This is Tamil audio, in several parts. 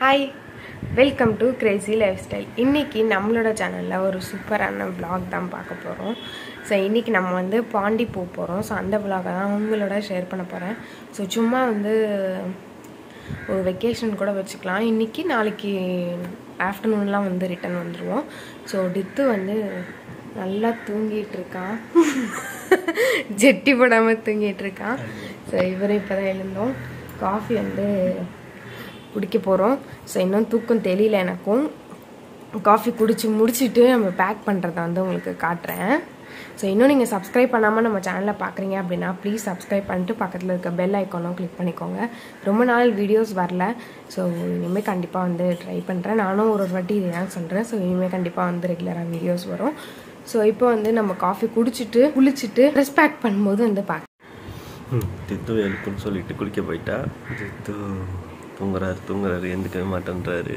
hi welcome to crazy lifestyle இன்றைக்கி நம்மளோட சேனலில் ஒரு சூப்பரான vlog தான் பார்க்க போகிறோம் ஸோ இன்றைக்கி நம்ம வந்து பாண்டி போக போகிறோம் ஸோ அந்த vlog-அ தான் உங்களோட ஷேர் பண்ண போகிறேன் ஸோ சும்மா வந்து ஒரு வெக்கேஷன் கூட வச்சுக்கலாம் இன்றைக்கி நாளைக்கு ஆஃப்டர்நூன்லாம் வந்து ரிட்டர்ன் வந்துடுவோம் ஸோ டித்து வந்து நல்லா தூங்கிட்டு இருக்கான் ஜெட்டி போடாமல் தூங்கிட்டு இருக்கான் ஸோ இவரும் இப்போ தான் எழுந்தோம் காஃபி வந்து குடிக்க போகிறோம் ஸோ இன்னும் தூக்கம் தெரியல எனக்கும் காஃபி குடிச்சு முடிச்சுட்டு நம்ம பேக் பண்ணுறத வந்து உங்களுக்கு காட்டுறேன் ஸோ இன்னும் நீங்கள் சப்ஸ்கிரைப் பண்ணாமல் நம்ம சேனலில் பார்க்குறீங்க அப்படின்னா ப்ளீஸ் சப்ஸ்கிரைப் பண்ணிட்டு பக்கத்தில் இருக்க பெல் ஐக்கானும் கிளிக் பண்ணிக்கோங்க ரொம்ப நாள் வீடியோஸ் வரல ஸோ இனிமேல் கண்டிப்பாக வந்து ட்ரை பண்ணுறேன் நானும் ஒரு ஒரு வாட்டி இதை தான் சொல்கிறேன் ஸோ இனிமேல் கண்டிப்பாக வந்து ரெகுலராக வீடியோஸ் வரும் ஸோ இப்போ வந்து நம்ம காஃபி குடிச்சிட்டு குளிச்சுட்டு ட்ரெஸ் பேக் பண்ணும்போது வந்து பார்க்க ம், தித்து எழுப்புன்னு சொல்லிட்டு குளிக்க போயிட்டா தித்து தூங்குறாரு தூங்குறாரு எந்திக்கவே மாட்டேன்றாரு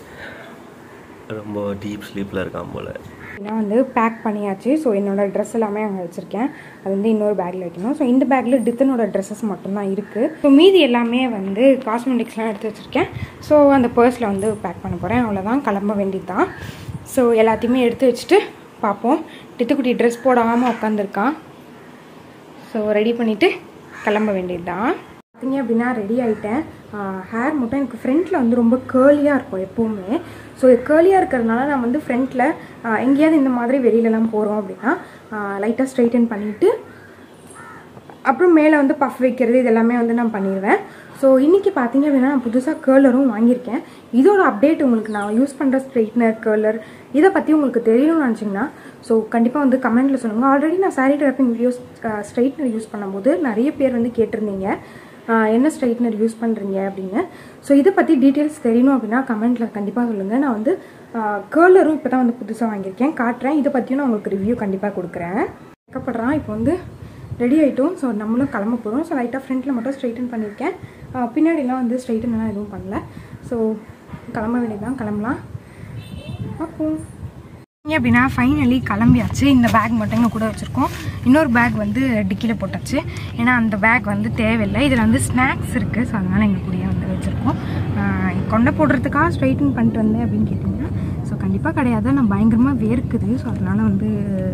ரொம்ப டீப் ஸ்லீப்பில் இருக்கான் போல நான் வந்து பேக் பண்ணியாச்சு ஸோ என்னோட ட்ரெஸ் எல்லாமே அங்கே வச்சுருக்கேன் அது வந்து இன்னொரு பேக்கில் வைக்கணும் ஸோ இந்த பேக்கில் டித்தனோட ட்ரெஸ்ஸஸ் மட்டும்தான் இருக்குது ஸோ மீதி எல்லாமே வந்து காஸ்மெட்டிக்ஸ்லாம் எடுத்து வச்சுருக்கேன் ஸோ அந்த பர்ஸில் வந்து பேக் பண்ண போகிறேன் அவ்வளோதான் கிளம்ப வேண்டியது தான் ஸோ எல்லாத்தையுமே எடுத்து வச்சுட்டு பார்ப்போம் டித்துக்குட்டி ட்ரெஸ் போடாமல் உட்காந்துருக்கான் ஸோ ரெடி பண்ணிவிட்டு கிளம்ப வேண்டியது தான் பார்த்தீங்க அப்படின்னா ரெடி ஆகிட்டேன் ஹேர் மட்டும் எனக்கு ஃப்ரண்ட்டில் வந்து ரொம்ப கேர்லியாக இருக்கும் எப்போவுமே ஸோ கேர்லியாக இருக்கிறதுனால நான் வந்து ஃப்ரண்ட்டில் எங்கேயாவது இந்த மாதிரி வெளியிலலாம் போகிறோம் அப்படின்னா லைட்டாக ஸ்ட்ரைட்டன் பண்ணிவிட்டு அப்புறம் மேலே வந்து பஃப் வைக்கிறது இது எல்லாமே வந்து நான் பண்ணிடுவேன் ஸோ இன்றைக்கி பார்த்தீங்க அப்படின்னா நான் புதுசாக கேர்லரும் வாங்கியிருக்கேன் இதோட அப்டேட் உங்களுக்கு நான் யூஸ் பண்ணுற ஸ்ட்ரைட்னர் கேர்லர் இதை பற்றி உங்களுக்கு தெரியணும்னு நினச்சிங்கன்னா ஸோ கண்டிப்பாக வந்து கமெண்ட்டில் சொல்லுங்கள் ஆல்ரெடி நான் sari draping videos straightener use பண்ணும்போது நிறைய பேர் வந்து கேட்டிருந்தீங்க ஆஹ் என்ன ஸ்ட்ரைட்னர் யூஸ் பண்ணுறீங்க அப்படின்னு ஸோ இதை பற்றி டீட்டெயில்ஸ் தெரியணும் அப்படின்னா கமெண்ட்டில் கண்டிப்பாக சொல்லுங்கள் நான் வந்து கேர்லரும் இப்போ தான் வந்து புதுசாக வாங்கியிருக்கேன் காட்டுறேன் இதை பற்றியும் நான் உங்களுக்கு ரிவ்யூ கண்டிப்பாக கொடுக்குறேன் வைக்கப்படுறான் இப்போ வந்து ரெடி ஆகிட்டோம் ஸோ நம்மளும் கிளம்ப போகிறோம் ஸோ லைட்டாக ஃப்ரண்ட்டில் மட்டும் ஸ்ட்ரைட்டன் பண்ணியிருக்கேன் ஆஹ் பின்னாடிலாம் வந்து ஸ்ட்ரைட்டன் எல்லாம் எதுவும் பண்ணல ஸோ கிளம்ப வேண்டியதுதான் கிளம்பலாம் பார்ப்போம் ஏன் அப்படின்னா ஃபைனலி கிளம்பியாச்சு இந்த பேக் மட்டும் இங்கே கூட வச்சுருக்கோம் இன்னொரு பேக் வந்து டிக்கியில் போட்டாச்சு ஏன்னா அந்த பேக் வந்து தேவையில்லை இதில் வந்து ஸ்நாக்ஸ் இருக்குது ஸோ அதனால் எங்கள் கூடயே வந்து வச்சுருக்கோம் ஆஹ் கொண்டை போடுறதுக்காக ஸ்ட்ரைட்டன் பண்ணிட்டு வந்தேன் அப்படின்னு கேட்டிங்கன்னா ஸோ கண்டிப்பாக கிடையாது நான் பயங்கரமாக வேர்க்குது ஸோ அதனால் வந்து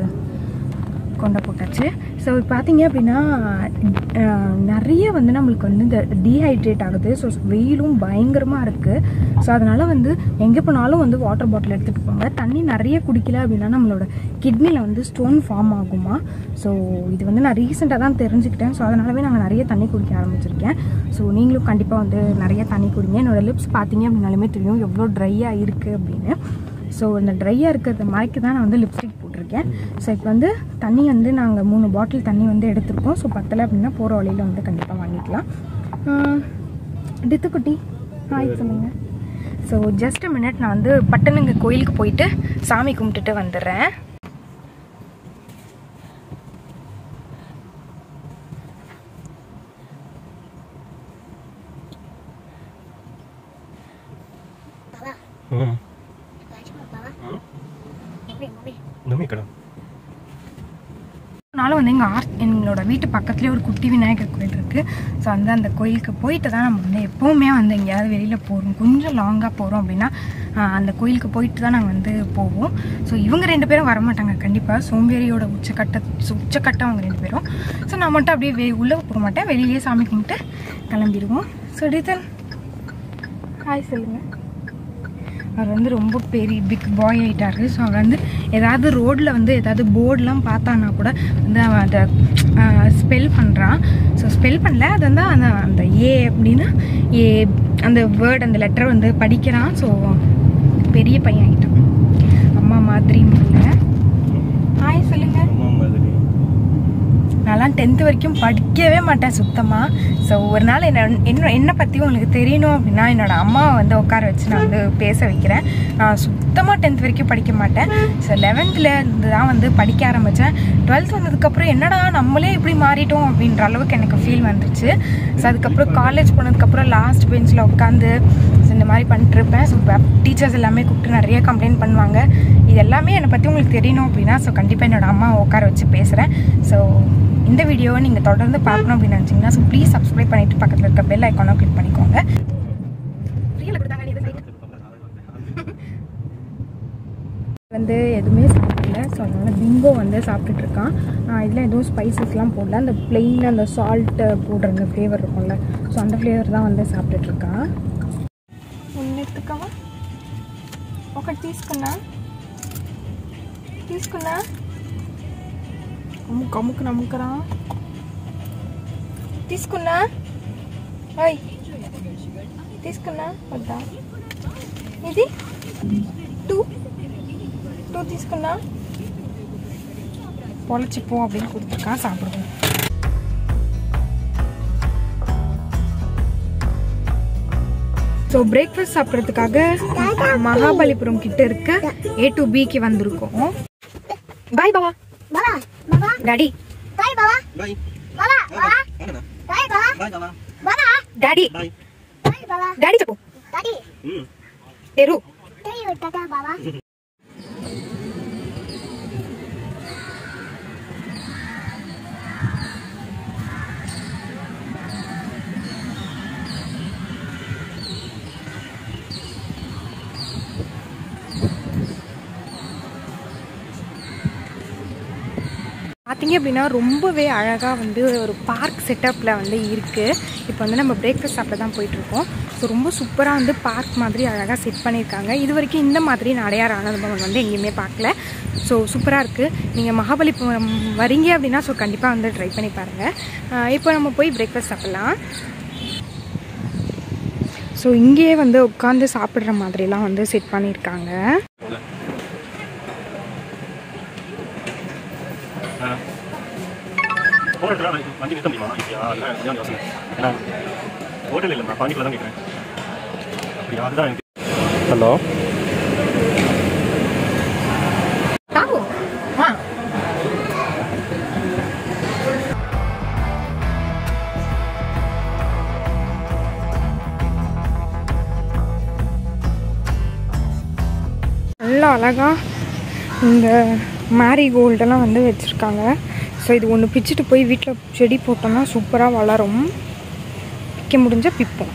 கொண்டை போட்டாச்சு ஸோ பார்த்தீங்க அப்படின்னா அஹ், நிறைய வந்து நம்மளுக்கு வந்து இந்த டீஹைட்ரேட் ஆகுது ஸோ வெயிலும் பயங்கரமாக இருக்குது ஸோ அதனால் வந்து எங்கே போனாலும் வந்து வாட்டர் பாட்டில் எடுத்துகிட்டு போங்க தண்ணி நிறைய குடிக்கல அப்படின்னா நம்மளோட கிட்னியில் வந்து ஸ்டோன் ஃபார்ம் ஆகுமா ஸோ இது வந்து நான் ரீசெண்டாக தான் தெரிஞ்சுக்கிட்டேன் ஸோ அதனாலவே நாங்கள் நிறைய தண்ணி குடிக்க ஆரம்பிச்சிருக்கேன் ஸோ நீங்களும் கண்டிப்பாக வந்து நிறைய தண்ணி குடிங்க என்னோடய லிப்ஸ் பார்த்தீங்க அப்படின்னாலுமே தெரியும் எவ்வளோ ட்ரையாக இருக்குது அப்படின்னு ஸோ இந்த ட்ரையாக இருக்கிறத மறைக்க தான் நான் வந்து லிப்ஸ்டிக் போட்டிருக்கேன் ஸோ இப்போ வந்து தண்ணி வந்து நாங்கள் மூணு பாட்டில் தண்ணி வந்து எடுத்திருக்கோம் ஸோ பத்தலை அப்படின்னா போகிற வழியில் வந்து கண்டிப்பாக வாங்கிக்கலாம் ஆஹ், டித்துக்குட்டி ஹாய் சொல்லுங்கள் ஸோ ஜஸ்ட் மினிட் நான் வந்து பட்டனுங்க கோயிலுக்கு போயிட்டு சாமி கும்பிட்டுட்டு வந்துடுறேன் ம் நம்ம கடை நாளும் வந்து எங்கள் ஆர் எங்களோட வீட்டு பக்கத்துலேயே ஒரு குட்டி விநாயகர் கோயில் இருக்குது ஸோ வந்து அந்த கோயிலுக்கு போயிட்டு தான் நம்ம வந்து எப்போவுமே வந்து எங்கேயாவது வெளியில் போகிறோம் கொஞ்சம் லாங்காக போகிறோம் அப்படின்னா ஆஹ், அந்த கோயிலுக்கு போயிட்டு தான் நாங்கள் வந்து போவோம் ஸோ இவங்க ரெண்டு பேரும் வரமாட்டாங்க கண்டிப்பாக சோம்பேறியோட உச்சக்கட்ட உச்சக்கட்டம் அவங்க ரெண்டு பேரும் ஸோ நான் மட்டும் அப்படியே வெ உள்ளே போக மாட்டேன் வெளியிலேயே சாமி கும்பிட்டு கிளம்பிடுவோம் ஸோ டிதன் ஹாய் சொல்லுங்கள் அவர் வந்து ரொம்ப பெரிய பிக் பாய் ஆகிட்டாரு ஸோ அவர் வந்து ஏதாவது ரோட்டில் வந்து ஏதாவது போர்டெலாம் பார்த்தானா கூட வந்து அவன் அதை ஸ்பெல் பண்ணுறான் ஸோ ஸ்பெல் பண்ணல அது வந்து அந்த அந்த ஏ அப்படின்னா ஏ அந்த வேர்ட் அந்த லெட்டர் வந்து படிக்கிறான் ஸோ பெரிய பையன் ஆகிட்டான் அம்மா மாதிரி இல்லை ஹாய் சொல்லுங்கள் அம்மா மாதிரி நான்லாம் டென்த்து வரைக்கும் படிக்கவே மாட்டேன் சுத்தமாக ஸோ ஒரு நாள் என்ன என்ன என்னை பற்றி உங்களுக்கு தெரியணும் அப்படின்னா என்னோட அம்மாவை வந்து உட்கார வச்சு நான் வந்து பேச வைக்கிறேன் நான் சுத்தமாக டென்த் வரைக்கும் படிக்க மாட்டேன் ஸோ லெவன்த்தில் இருந்து தான் வந்து படிக்க ஆரம்பித்தேன் டுவெல்த் வந்ததுக்கப்புறம் என்னடா நம்மளே இப்படி மாறிட்டோம் அப்படின்ற அளவுக்கு எனக்கு ஃபீல் வந்துருச்சு ஸோ அதுக்கப்புறம் காலேஜ் போனதுக்கப்புறம் லாஸ்ட் பெஞ்சில் உட்காந்து ஸோ இந்த மாதிரி பண்ணிட்டுருப்பேன் ஸோ டீச்சர்ஸ் எல்லாமே கூப்பிட்டு நிறைய கம்ப்ளைண்ட் பண்ணுவாங்க இது எல்லாமே என்னை பற்றி உங்களுக்கு தெரியணும் அப்படின்னா ஸோ கண்டிப்பாக என்னோட அம்மாவை உட்கார வச்சு பேசுகிறேன் ஸோ இந்த வீடியோவை நீங்கள் தொடர்ந்து பார்க்கணும் அப்படின்னு நினச்சிங்கன்னா ஸோ ப்ளீஸ் சப்ஸ்கிரைப் பண்ணிவிட்டு பக்கத்தில் இருக்க பெல் ஐக்கானை கிளிக் பண்ணிக்கோங்க ஃப்ரீயில் கொடுத்தாங்க நீ எதுவும் வந்து எதுவுமே சாப்பிடல ஸோ அதனால் பிங்கோ வந்து சாப்பிட்டுட்டு இருக்கான் இதில் எதுவும் ஸ்பைசஸ்லாம் போடல அந்த plain அந்த சால்ட்டு போடுற அந்த ஃப்ளேவர் இருக்கும்ல ஸோ அந்த ஃப்ளேவர் தான் வந்து சாப்பிட்டுட்டு இருக்கான் ఉన్నెత్తుకవా ఒకటి తీసుకున్నా తీసుకున్నా అమ్ముకు అమ్ముకు నమ్ముకరా తీసుకున్నా ఓయ్ తీసుకున్నా వద్దా ఇది టూ టూ తీసుకున్నా பொழைச்சி போ அப்படின்னு கொடுத்துருக்கான் சாப்பிடுவோம் ஸோ பிரேக்ஃபாஸ்ட் சாப்பிட்றதுக்காக மகாபலிபுரம் கிட்ட இருக்க ஏ டு பிக்கு வந்திருக்கோம் பாய் பாபா டாடி பாய் பாய் பாபா டாடி பாய் டாடி చెప్పు ம் తెరు பார்த்தீங்க அப்படின்னா ரொம்பவே அழகாக வந்து ஒரு பார்க் செட்டப்பில் வந்து இருக்குது இப்போ வந்து நம்ம பிரேக்ஃபாஸ்ட் சாப்பிட தான் போயிட்டுருக்கோம் ஸோ ரொம்ப சூப்பராக வந்து பார்க் மாதிரி அழகாக செட் பண்ணியிருக்காங்க இது வரைக்கும் இந்த மாதிரி நான் அடையாறு ஆனந்தபவன் வந்து எங்கேயுமே பார்க்கல ஸோ சூப்பராக இருக்குது நீங்கள் மகாபலிபுரம் வரீங்க அப்படின்னா ஸோ கண்டிப்பாக வந்து ட்ரை பண்ணி பாருங்கள் இப்போ நம்ம போய் பிரேக்ஃபாஸ்ட் சாப்பிட்லாம் ஸோ இங்கேயே வந்து உட்காந்து சாப்பிட்ற மாதிரிலாம் வந்து செட் பண்ணியிருக்காங்க போன இடத்துல நான் வண்டி நிறுத்த முடியுமா இப்படியா அதுதான் எனக்கு கொஞ்சம் யோசனை ஏன்னா ஹோட்டல் இல்லைம்மா பாண்டிக்குள்ள தான் கேட்குறேன் அப்படியா அதுதான் எனக்கு ஹலோ தாவு ஆ நல்லா அழகா இந்த மேரிகோல்டெல்லாம் வந்து வச்சுருக்காங்க ஸோ இது ஒன்று பிச்சுட்டு போய் வீட்டில் செடி போட்டோம்னா சூப்பராக வளரும் பிக்க முடிஞ்சால் பிப்போம்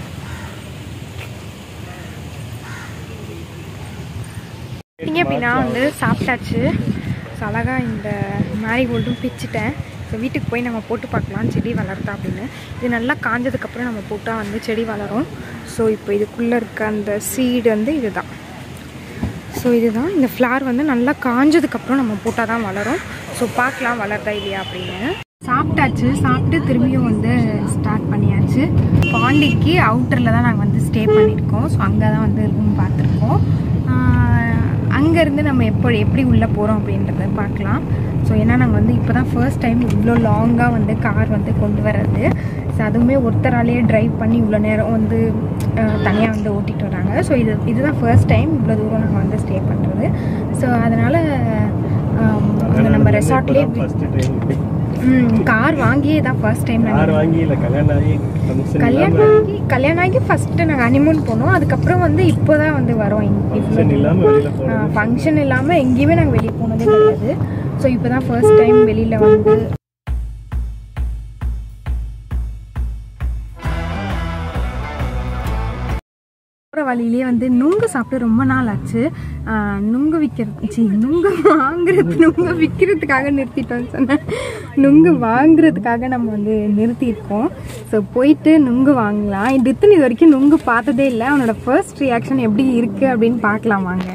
பார்த்தீங்க அப்படின்னா வந்து சாப்பிட்டாச்சு ஸோ அழகாக இந்த மேரிகோல்டும் பிச்சுட்டேன் ஸோ வீட்டுக்கு போய் நம்ம போட்டு பார்க்கலாம் செடி வளர்த்தா அப்படின்னு இது நல்லா காஞ்சதுக்கப்புறம் நம்ம போட்டால் வந்து செடி வளரும் ஸோ இப்போ இதுக்குள்ளே இருக்க அந்த சீடு வந்து இதுதான் ஸோ இதுதான் இந்த ஃப்ளார் வந்து நல்லா காஞ்சதுக்கப்புறம் நம்ம போட்டால் தான் வளரும் ஸோ பார்க்கலாம் வளருதா இல்லையா அப்படின்னு சாப்பிட்டாச்சு சாப்பிட்டு திரும்பியும் வந்து ஸ்டார்ட் பண்ணியாச்சு பாண்டிக்கு அவுட்டரில் தான் நாங்கள் வந்து ஸ்டே பண்ணியிருக்கோம் ஸோ அங்கே தான் வந்து ரூம் பார்த்துருக்கோம் அங்கேருந்து நம்ம எப்போ எப்படி உள்ளே போகிறோம் அப்படின்றத பார்க்கலாம் ஸோ ஏன்னா நாங்கள் வந்து இப்போ தான் ஃபர்ஸ்ட் டைம் இவ்வளோ லாங்காக வந்து கார் வந்து கொண்டு வர்றது ஸோ அதுவுமே ஒருத்தராலேயே டிரைவ் பண்ணி இவ்வளோ நேரம் வந்து தனியாக வந்து ஓட்டிகிட்டு வராங்க ஸோ இது இதுதான் ஃபர்ஸ்ட் டைம் இவ்வளோ தூரம் நாங்கள் வந்து ஸ்டே பண்ணுறது ஸோ அதனால் நம்ம ரெசார்ட்லேயே ஃபர்ஸ்ட் டைம் கார் வாங்கியே தான் ஃபர்ஸ்ட் டைம் கார் வாங்கி இல்லை கல்யாணம் ஆகி ஃபங்க்ஷன் கல்யாணம் ஆகி கல்யாணம் ஆகி ஃபஸ்ட்டு நாங்கள் ஹனிமூன் போனோம் அதுக்கப்புறம் வந்து இப்போ தான் வந்து வரோம் ஃபங்க்ஷன் இல்லாமல் வெளியில் போகிறோம் ஃபங்க்ஷன் இல்லாமல் எங்கேயுமே நாங்கள் வெளியே போனதே கிடையாது ஸோ இப்போ தான் ஃபர்ஸ்ட் டைம் வெளியில் வந்து போகிற வழியிலேயே வந்து நுங்கு சாப்பிட்டு ரொம்ப நாள் ஆச்சு ஆஹ் நுங்கு விற்கிறது சி நுங்கு வாங்குறது நுங்கு விற்கிறதுக்காக நிறுத்திட்டோம்னு சொன்னேன் நுங்கு வாங்குறதுக்காக நம்ம வந்து நிறுத்தியிருக்கோம் ஸோ போயிட்டு நுங்கு வாங்கலாம் டித்தன் இது வரைக்கும் நுங்கு பார்த்ததே இல்லை அவனோட ஃபர்ஸ்ட் ரியாக்ஷன் எப்படி இருக்குது அப்படின்னு பார்க்கலாம் வாங்க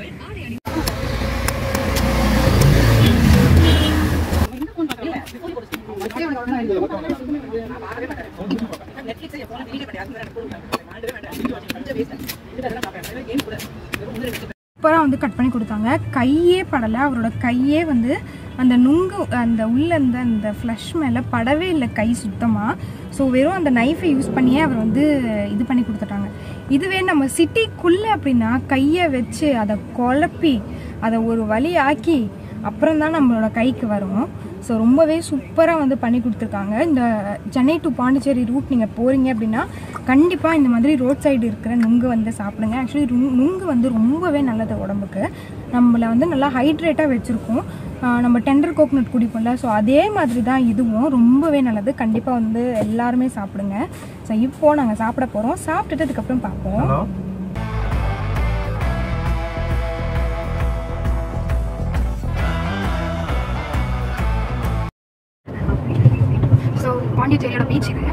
சூப்பராக வந்து கட் பண்ணி கொடுத்தாங்க கையே படலை அவரோட கையே வந்து அந்த நுங்கு அந்த உள்ள இருந்த அந்த ஃப்ளஷ் மேலே படவே இல்லை கை சுத்தமாக ஸோ வெறும் அந்த நைஃபை யூஸ் பண்ணியே அவர் வந்து இது பண்ணி கொடுத்துட்டாங்க இதுவே நம்ம சிட்டிக்குள்ளே அப்படின்னா கையை வச்சு அதை குழப்பி அதை ஒரு வழி ஆக்கி அப்புறம் தான் நம்மளோட கைக்கு வரும் ஸோ ரொம்பவே சூப்பராக வந்து பண்ணி கொடுத்துருக்காங்க இந்த சென்னை டு பாண்டிச்சேரி ரூட் நீங்கள் போகிறீங்க அப்படின்னா கண்டிப்பாக இந்த மாதிரி ரோட் சைடு இருக்கிற நுங்கு வந்து சாப்பிடுங்க ஆக்சுவலி நுங்கு வந்து ரொம்பவே நல்லது உடம்புக்கு நம்மளை வந்து நல்லா ஹைட்ரேட்டாக வச்சுருக்கோம் நம்ம டெண்டர் கோகனட் குடிப்போம்ல ஸோ அதே மாதிரி தான் இதுவும் ரொம்பவே நல்லது கண்டிப்பாக வந்து எல்லாருமே சாப்பிடுங்க ஸோ இப்போது நாங்கள் சாப்பிட போகிறோம் சாப்பிட்டுட்டு அதுக்கப்புறம் பார்ப்போம் ஹலோ பாண்டிச்சேரியோட பீச் இது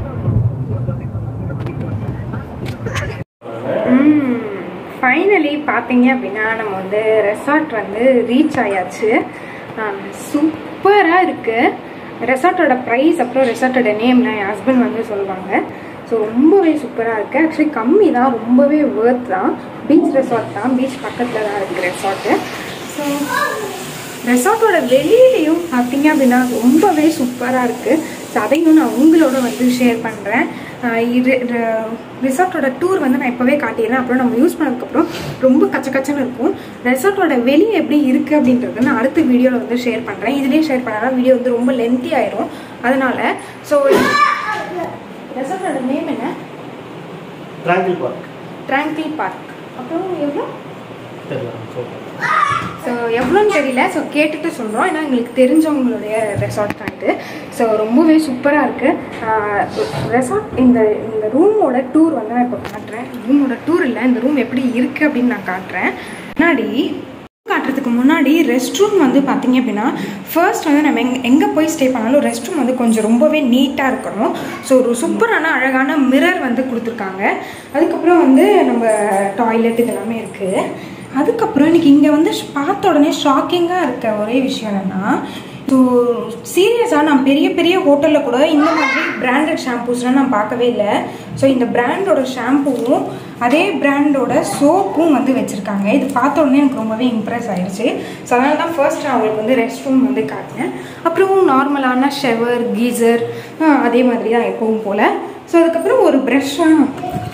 ஃபைனலி பார்த்தீங்க அப்படின்னா நம்ம வந்து ரெசார்ட் வந்து ரீச் ஆயாச்சு சூப்பராக இருக்குது ரெசார்ட்டோட ப்ரைஸ் அப்புறம் ரெசார்ட்டோட நேம்லாம் என் ஹஸ்பண்ட் வந்து சொல்லுவாங்க ஸோ ரொம்பவே சூப்பராக இருக்குது ஆக்சுவலி கம்மி தான் ரொம்பவே ஒர்த் தான் பீச் ரெசார்ட் தான் பீச் பக்கத்தில் தான் இருக்குது ரெசார்ட்டு ஸோ ரெசார்ட்டோட வெளியிலையும் பார்த்தீங்க அப்படின்னா ரொம்பவே சூப்பராக இருக்குது ஸோ அதையும் நான் உங்களோட வந்து ஷேர் பண்ணுறேன் இது ரிசார்ட்டோட டூர் வந்து நான் இப்போவே காட்டிடுறேன் அப்புறம் நம்ம யூஸ் பண்ணதுக்கப்புறம் ரொம்ப கச்ச கச்சன்னு இருக்கும் ரெசார்ட்டோட வெளியே எப்படி இருக்குது அப்படின்றத நான் அடுத்த வீடியோவில் வந்து ஷேர் பண்ணுறேன் இதுலேயே ஷேர் பண்ணாலும் வீடியோ வந்து ரொம்ப லென்த்தி ஆயிரும் அதனால ஸோ ரெசார்ட்டோட நேம் என்ன ட்ராங்கிள் பார்க் ட்ராங்கிள் பார்க் அப்புறம் எவ்வளோ தெரியல ஸோ எவ்வளோன்னு தெரியல ஸோ கேட்டுட்டு சொல்கிறோம் ஏன்னா எங்களுக்கு தெரிஞ்சவங்களுடைய ரெசார்ட் தான் இது ஸோ ரொம்பவே சூப்பராக இருக்குது ரெசார்ட் இந்த இந்த ரூமோட டூர் வந்து நான் இப்போ காட்டுறேன் ரூமோட டூர் இல்லை இந்த ரூம் எப்படி இருக்குது அப்படின்னு நான் காட்டுறேன் முன்னாடி காட்டுறதுக்கு முன்னாடி ரெஸ்ட் ரூம் வந்து பார்த்தீங்க அப்படின்னா ஃபர்ஸ்ட் வந்து நம்ம எங் எங்கே போய் ஸ்டே பண்ணாலும் ரெஸ்ட் ரூம் வந்து கொஞ்சம் ரொம்பவே நீட்டாக இருக்கணும் ஸோ ஒரு சூப்பரான அழகான மிரர் வந்து கொடுத்துருக்காங்க அதுக்கப்புறம் வந்து நம்ம டாய்லெட் இதெல்லாமே இருக்குது அதுக்கப்புறம் இன்னைக்கு இங்கே வந்து ஷ்- பார்த்த உடனே ஷாக்கிங்காக இருக்க ஒரே விஷயம் என்னென்னா ஸோ சீரியஸாக நான் பெரிய பெரிய ஹோட்டலில் கூட இந்த மாதிரி பிராண்டட் ஷாம்பூஸ்லாம் நான் பார்க்கவே இல்லை ஸோ இந்த பிராண்டோட ஷாம்பூவும் அதே பிராண்டோட சோப்பும் வந்து வச்சுருக்காங்க இது பார்த்த உடனே எனக்கு ரொம்பவே இம்ப்ரெஸ் ஆயிடுச்சு ஸோ அதனால தான் ஃபர்ஸ்ட் நான் அவங்களுக்கு வந்து ரெஸ்ட் ரூம் வந்து காட்டினேன் அப்புறம் நார்மலான ஷவர் கீசர் அதே மாதிரி தான் எப்பவும் போல் ஸோ அதுக்கப்புறம் ஒரு ப்ரஷ்ஷாக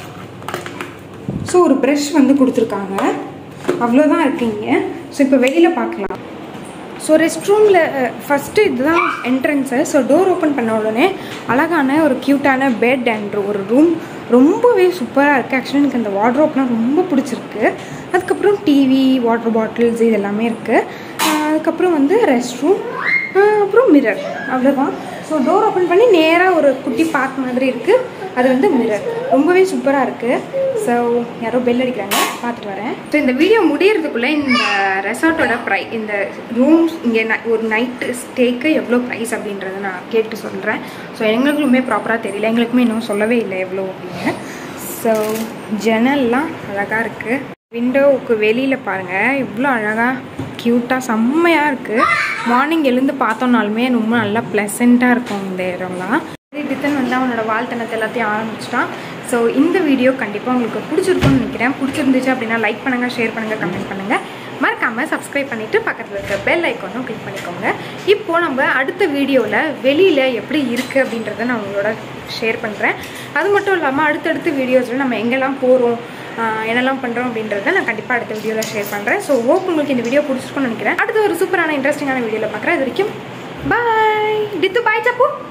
ஸோ ஒரு ப்ரஷ் வந்து கொடுத்துருக்காங்க அவ்வளோதான் இருக்கீங்க ஸோ இப்போ வெளியில் பார்க்கலாம் ஸோ ரெஸ்ட் ரூமில் ஃபஸ்ட்டு இதுதான் என்ட்ரன்ஸு ஸோ டோர் ஓப்பன் பண்ண உடனே அழகான ஒரு க்யூட்டான பெட் அண்ட் ஒரு ரூம் ரொம்பவே சூப்பராக இருக்குது ஆக்சுவலி எனக்கு அந்த வார்ட்ரோப்லாம் ரொம்ப பிடிச்சிருக்கு அதுக்கப்புறம் டிவி வாட்டர் பாட்டில்ஸ் இது எல்லாமே இருக்குது அதுக்கப்புறம் வந்து ரெஸ்ட் ரூம் அப்புறம் மிரர் அவ்வளோதான் ஸோ டோர் ஓப்பன் பண்ணி நேராக ஒரு குட்டி பார்க் மாதிரி இருக்குது அது வந்து மிரர் ரொம்பவே சூப்பராக இருக்குது ஸோ யாரோ பெல் அடிக்கிறாங்க பார்த்துட்டு வரேன் ஸோ இந்த வீடியோ முடியறதுக்குள்ளே இந்த ரெசார்ட்டோட ப்ரை இந்த ரூம்ஸ் இங்கே ஒரு நைட்டு ஸ்டேக்கு எவ்வளோ ப்ரைஸ் அப்படின்றத நான் கேட்டு சொல்கிறேன் ஸோ எங்களுக்குமே ப்ராப்பராக தெரியல எங்களுக்குமே இன்னும் சொல்லவே இல்லை எவ்வளோ அப்படின்னு ஸோ ஜன்னல்லாம் அழகாக இருக்குது விண்டோவுக்கு வெளியில் பாருங்கள் இவ்வளோ அழகாக க்யூட்டாக செம்மையாக இருக்குது மார்னிங் எழுந்து பார்த்தோம்னாலுமே ரொம்ப நல்லா ப்ளசண்ட்டாக இருக்கும் இந்த இடம்லாம் டித்தன் வந்து அவனோட வாழ்த்தனத்தை எல்லாத்தையும் ஆரம்பிச்சிட்டான் ஸோ இந்த வீடியோ கண்டிப்பாக உங்களுக்கு பிடிச்சிருக்கும்னு நினைக்கிறேன் பிடிச்சிருந்துச்சு அப்படின்னா லைக் பண்ணுங்கள் ஷேர் பண்ணுங்கள் கமெண்ட் பண்ணுங்கள் மறக்காமல் சப்ஸ்கிரைப் பண்ணிவிட்டு பக்கத்தில் இருக்க பெல் ஐக்கானும் கிளிக் பண்ணிக்கோங்க இப்போது நம்ம அடுத்த வீடியோவில் வெளியில் எப்படி இருக்குது அப்படின்றத நான் உங்களோட ஷேர் பண்ணுறேன் அது மட்டும் இல்லாமல் அடுத்தடுத்த வீடியோஸில் நம்ம எங்கெல்லாம் போகிறோம் என்னெல்லாம் பண்ணுறோம் அப்படின்றத நான் கண்டிப்பாக அடுத்த வீடியோவில் ஷேர் பண்ணுறேன் ஸோ ஹோப் உங்களுக்கு இந்த வீடியோ பிடிச்சிருக்கும்னு நினைக்கிறேன் அடுத்த ஒரு சூப்பரான இன்ட்ரெஸ்டிங்கான வீடியோவில் பார்க்குறேன் இது வரைக்கும் பாய் டித்து பாய் சப்பு